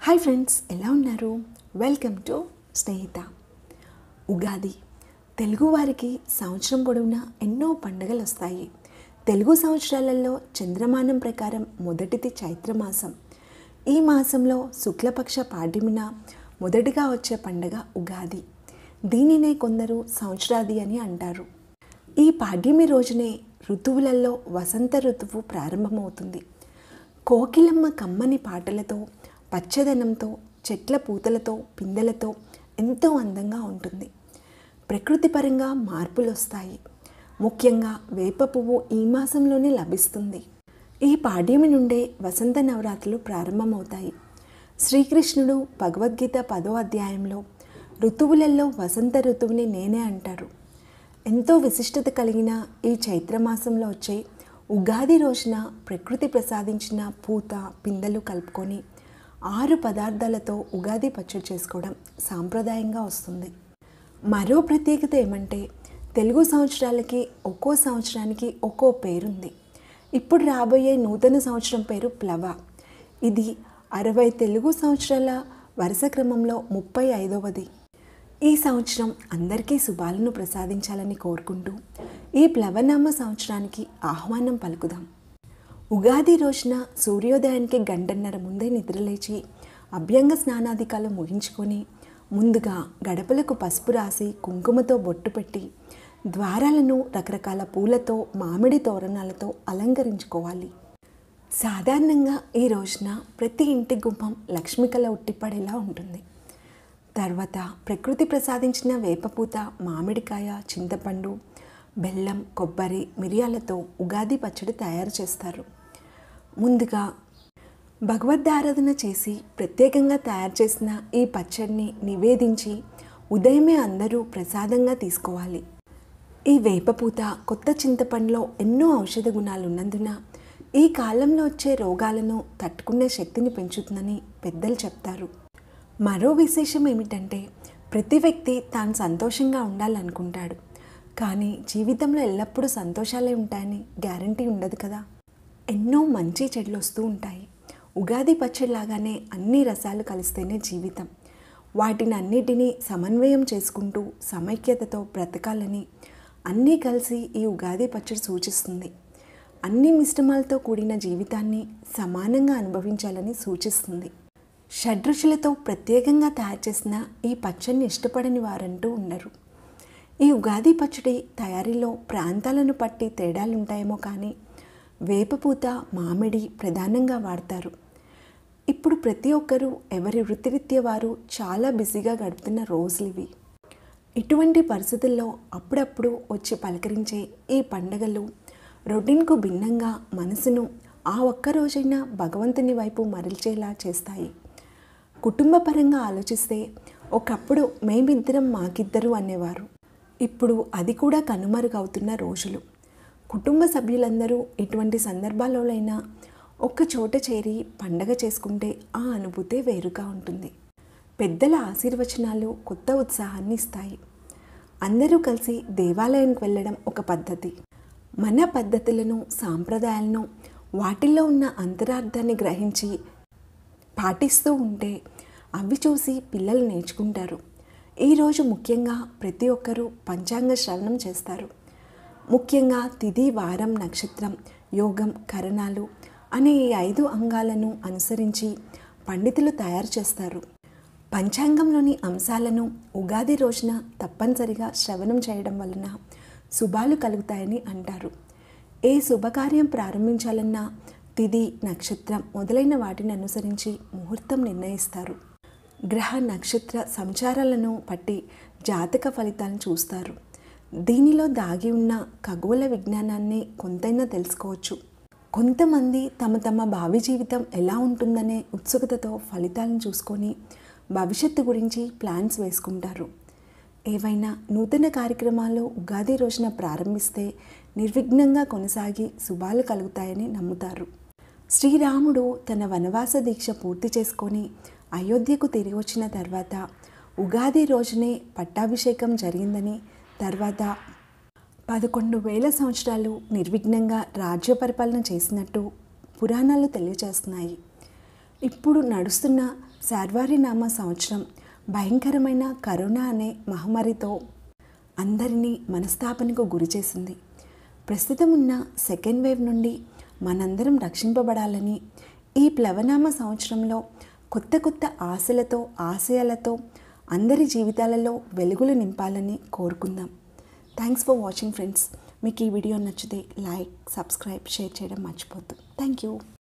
hi friends ఎలా ఉన్నారు welcome to Snehitha Ugadi తెలుగువారికి సంవత్సరం పొడవునా ఎన్నో పండుగలు వస్తాయి తెలుగు సంవత్సరాలలో చంద్రమానం ప్రకారం మొదటిది చైత్రమాసం ఈ మాసంలో శుక్లపక్ష పాడ్యమిన మొదటిగా వచ్చే పండుగ ఉగాది దీనినే కొందరు సంవత్సరాది అని అంటారు ఈ పాడ్యమి రోజునే ఋతువులలో వసంత ఋతువు ప్రారంభమవుతుంది కోకిలమ్మ కమ్మని పాటలతో పచ్చదనంతో చెట్ల పూతలతో పిందెలతో ఎంతో అందంగా ఉంటుంది ప్రకృతి పరంగా మార్పులు వస్తాయి ముఖ్యంగా వేప పువ్వు ఈ మాసంలోనే లభిస్తుంది ఈ పాడ్యమి నుండే వసంత నవరాత్రులు ప్రారంభమవుతాయి శ్రీకృష్ణుడు భగవద్గీత పదో అధ్యాయంలో ఋతువులలో వసంత ఋతువుని నేనే అంటారు ఎంతో విశిష్టత కలిగిన ఈ చైత్రమాసంలో వచ్చే ఉగాది రోజున ప్రకృతి ప్రసాదించిన పూత పిందెలు కలుపుకొని ఆరు పదార్థాలతో ఉగాది పచ్చడి చేసుకోవడం సాంప్రదాయంగా వస్తుంది మరో ప్రత్యేకత ఏమంటే తెలుగు సంవత్సరాలకి ఒక్కో సంవత్సరానికి ఒక్కో పేరుంది ఇప్పుడు రాబోయే నూతన సంవత్సరం పేరు ప్లవ ఇది అరవై తెలుగు సంవత్సరాల వరుస క్రమంలో ముప్పై ఐదవది ఈ సంవత్సరం అందరికీ శుభాలను ప్రసాదించాలని కోరుకుంటూ ఈ ప్లవనామ సంవత్సరానికి ఆహ్వానం పలుకుదాం ఉగాది రోజున సూర్యోదయానికి గంటన్నర ముందే నిద్రలేచి అభ్యంగ స్నానాధికాలు ముగించుకొని ముందుగా గడపలకు పసుపు రాసి కుంకుమతో బొట్టు పెట్టి ద్వారాలను రకరకాల పూలతో మామిడి తోరణాలతో అలంకరించుకోవాలి సాధారణంగా ఈ రోజున ప్రతి ఇంటి గుమ్మం లక్ష్మికల ఉట్టిపడేలా ఉంటుంది తర్వాత ప్రకృతి ప్రసాదించిన వేపపూత మామిడికాయ చింతపండు బెల్లం కొబ్బరి మిరియాలతో ఉగాది పచ్చడి తయారు చేస్తారు ముందుగా భగవద్ధారాధన చేసి ప్రత్యేకంగా తయారు చేసిన ఈ పచ్చడిని నివేదించి ఉదయమే అందరూ ప్రసాదంగా తీసుకోవాలి ఈ వేపపూత కొత్త చింతపండులో ఎన్నో ఔషధ గుణాలు ఉన్నందున ఈ కాలంలో వచ్చే రోగాలను తట్టుకునే శక్తిని పెంచుతుందని పెద్దలు చెప్తారు మరో విశేషం ఏమిటంటే ప్రతి వ్యక్తి తాను సంతోషంగా ఉండాలనుకుంటాడు కానీ జీవితంలో ఎల్లప్పుడూ సంతోషాలే ఉంటాయని గ్యారంటీ ఉండదు కదా ఎన్నో మంచి చెడులు వస్తూ ఉంటాయి ఉగాది పచ్చడిలాగానే అన్ని రసాలు కలిస్తేనే జీవితం వాటిని అన్నిటినీ సమన్వయం చేసుకుంటూ సమైక్యతతో బ్రతకాలని అన్నీ కలిసి ఈ ఉగాది పచ్చడి సూచిస్తుంది అన్ని మిశ్రమాలతో కూడిన జీవితాన్ని సమానంగా అనుభవించాలని సూచిస్తుంది షడ్రుచులతో ప్రత్యేకంగా తయారు చేసిన ఈ పచ్చడిని ఇష్టపడని వారంటూ ఉండరు ఈ ఉగాది పచ్చడి తయారీలో ప్రాంతాలను పట్టి తేడాలుంటాయేమో కానీ వేపపూత మామిడి ప్రధానంగా వాడతారు ఇప్పుడు ప్రతి ఒక్కరూ ఎవరి వృత్తిరీత్యా వారు చాలా బిజీగా గడుపుతున్న రోజులు ఇవి ఇటువంటి పరిస్థితుల్లో అప్పుడప్పుడు వచ్చి పలకరించే ఈ పండగలు రొటీన్కు భిన్నంగా మనసును ఆ ఒక్క రోజైనా భగవంతుని వైపు మరల్చేలా చేస్తాయి కుటుంబ పరంగా ఆలోచిస్తే ఒకప్పుడు మేమిద్దరం మాకిద్దరు అనేవారు ఇప్పుడు అది కూడా కనుమరుగవుతున్న రోజులు కుటుంబ సభ్యులందరూ ఇటువంటి సందర్భాల్లోనైనా ఒక్క చోట చేరి పండగ చేసుకుంటే ఆ అనుభూతే వేరుగా ఉంటుంది పెద్దల ఆశీర్వచనాలు కొత్త ఉత్సాహాన్ని ఇస్తాయి అందరూ కలిసి దేవాలయానికి వెళ్ళడం ఒక పద్ధతి మన పద్ధతులను సాంప్రదాయాలను వాటిల్లో ఉన్న అంతరార్థాన్ని గ్రహించి పాటిస్తూ ఉంటే అవి చూసి పిల్లలు నేర్చుకుంటారు ఈరోజు ముఖ్యంగా ప్రతి ఒక్కరూ పంచాంగ శ్రవణం చేస్తారు ముఖ్యంగా తిథి వారం నక్షత్రం యోగం కరణాలు అనే ఈ ఐదు అంగాలను అనుసరించి పండితులు తయారు చేస్తారు పంచాంగంలోని అంశాలను ఉగాది రోజున తప్పనిసరిగా శ్రవణం చేయడం వలన శుభాలు కలుగుతాయని అంటారు ఏ శుభకార్యం ప్రారంభించాలన్నా తిథి నక్షత్రం మొదలైన వాటిని అనుసరించి ముహూర్తం నిర్ణయిస్తారు గ్రహ నక్షత్ర సంచారాలను బట్టి జాతక ఫలితాలను చూస్తారు దీనిలో దాగి ఉన్న ఖగోళ విజ్ఞానాన్ని కొంతైనా తెలుసుకోవచ్చు కొంతమంది తమ తమ భావి జీవితం ఎలా ఉంటుందనే ఉత్సుకతతో ఫలితాలను చూసుకొని భవిష్యత్తు గురించి ప్లాన్స్ వేసుకుంటారు ఏవైనా నూతన కార్యక్రమాలు ఉగాది రోజున ప్రారంభిస్తే నిర్విఘ్నంగా కొనసాగి శుభాలు కలుగుతాయని నమ్ముతారు శ్రీరాముడు తన వనవాస దీక్ష పూర్తి చేసుకొని అయోధ్యకు తిరిగి వచ్చిన తర్వాత ఉగాది రోజునే పట్టాభిషేకం జరిగిందని తర్వాత పదకొండు వేల సంవత్సరాలు నిర్విఘ్నంగా రాజ్య పరిపాలన చేసినట్టు పురాణాలు తెలియజేస్తున్నాయి ఇప్పుడు నడుస్తున్న శార్వారి నామ సంవత్సరం భయంకరమైన కరోనా అనే మహమ్మారితో అందరినీ మనస్తాపనకు గురి చేసింది ప్రస్తుతం ఉన్న సెకండ్ వేవ్ నుండి మనందరం రక్షింపబడాలని ఈ ప్లవనామ సంవత్సరంలో కొత్త కొత్త ఆశలతో ఆశయాలతో అందరి జీవితాలలో వెలుగులు నింపాలని కోరుకుందాం థ్యాంక్స్ ఫర్ వాచింగ్ ఫ్రెండ్స్ మీకు ఈ వీడియో నచ్చితే లైక్ సబ్స్క్రైబ్ షేర్ చేయడం మర్చిపోద్దు థ్యాంక్ యూ